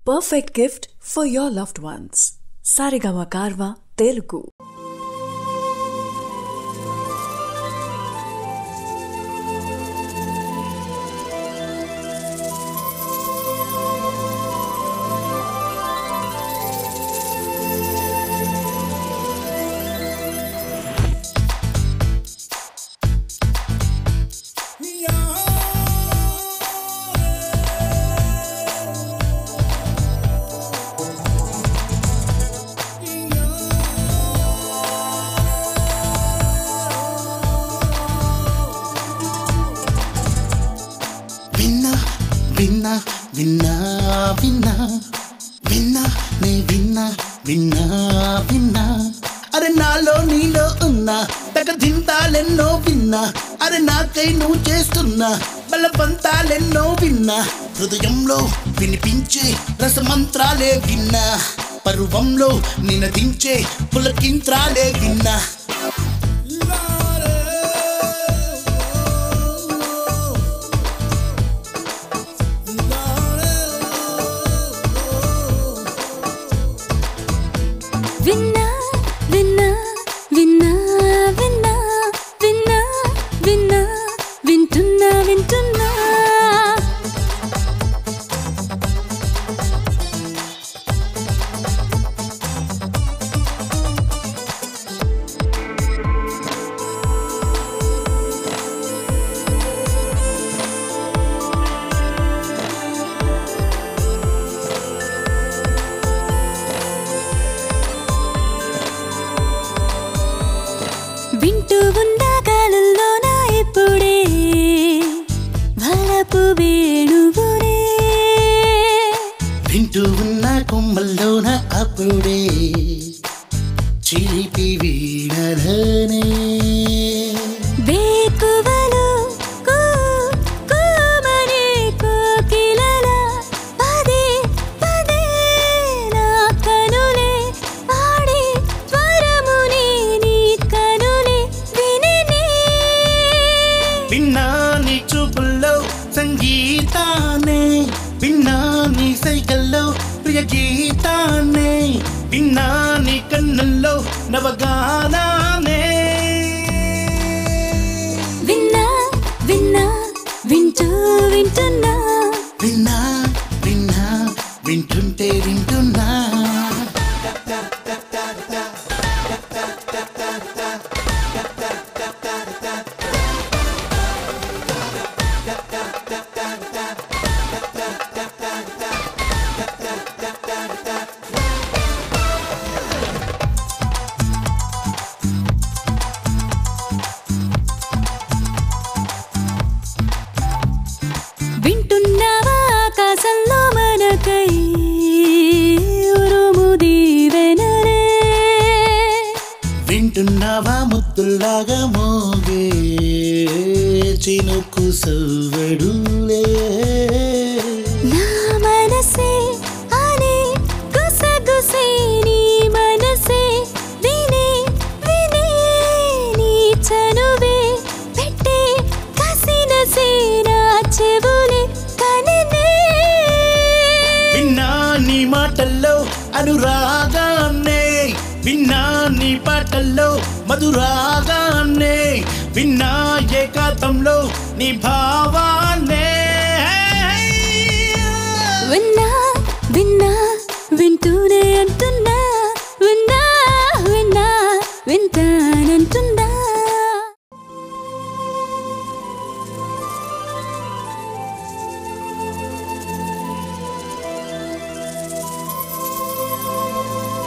perfect gift for your loved ones. Sarigama Karva Telugu. విన్నా విన్నా విన్నా విన్నా విన్నా నే విన్నా విన్నా విన్నా అరే నాలో నీలో ఉన్నా తగ దింతాలెన్నో విన్నా అరే నాకై నువ్వు చేస్తున్నా బలపంతాలెన్నో విన్నా హృదయంలో వినిపించే రసమంత్రాలే విన్నా పరువంలో నినదించే పులకింత్రాలే విన్నా విన్నా విన్నా విన్నా విన్నా విన్నా విన్నా వింటున్నా వింటున్నా వింటూ ఉన్న గాలుల్లోన ఇప్పుడే వలపు వేణువునే వింటూ ఉన్న కొమ్మల్లోన అప్పుడే చిలిపి వీణలనే వేకువలు కూ కూమనే కోకిలల పదే పదే నా కనులే పాడే స్వరమునే నీ కనులే వినినే విన్నా నీ చూపుల్లో సంగీతానే విన్నా నీ సైకల్లో ప్రియ గీతానే విన్నా నీ కన్నుల్లో నవగానానే విన్నా విన్నా వింటూ వింటున్నా విన్నా విన్నా వింటుంటే వింటున్నా వింటున్నావా ఆకాశంలో మనకై ఉరుము దీవెనలే వింటున్నావా ముద్దుల్లాగా మోగే చినుకు సవ్వడులే నా మనసే అనే గుసగుసే నీ మనసే వినే వినే నీ చనువే పెట్టే కసిన సేనా చెవులే కనినే విన్నా నీ మాటల్లో అనురాగాన్నే విన్నా నీ పాటల్లో మధురాగాన్నే విన్నా ఏకాంతంలో నీ భావాన్నే విన్నా విన్నా వింటూనే అంటున్నా విన్నా విన్నా వింటా